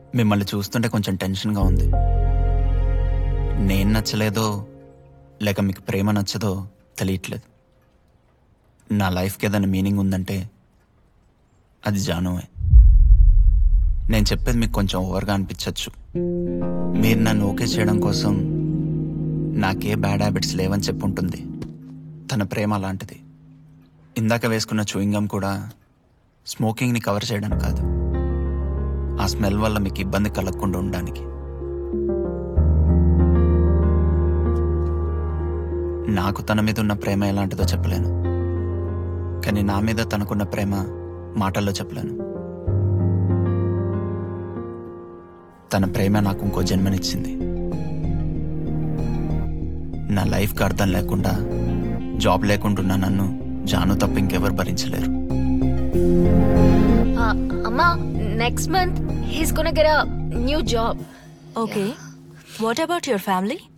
మిమ్మల్ని చూస్తుంటే కొంచెం టెన్షన్గా ఉంది నేను నచ్చలేదో లేక మీకు ప్రేమ నచ్చదో తెలియట్లేదు నా లైఫ్కి ఏదైనా మీనింగ్ ఉందంటే అది జానువే నేను చెప్పేది మీకు కొంచెం ఓవర్గా అనిపించవచ్చు మీరు నన్ను ఓకే చేయడం కోసం నాకే బ్యాడ్ హ్యాబిట్స్ లేవని చెప్పి ఉంటుంది తన ప్రేమ అలాంటిది ఇందాక వేసుకున్న చూయింగం కూడా స్మోకింగ్ని కవర్ చేయడానికి కాదు ఆ స్మెల్ వల్ల మీకు ఇబ్బంది కలగకుండా ఉండడానికి నాకు తన మీద ఉన్న ప్రేమ ఎలాంటిదో చెప్పలేను కానీ నా మీద తనకున్న ప్రేమ మాటల్లో చెప్పలేను తన ప్రేమ నాకు ఇంకో జన్మనిచ్చింది నా లైఫ్కి అర్థం లేకుండా జాబ్ లేకుండా నన్ను జాను తప్ప ఇంకెవరు భరించలేరు Uh, అమ్మా next month he's gonna get a new job Okay. What about your family?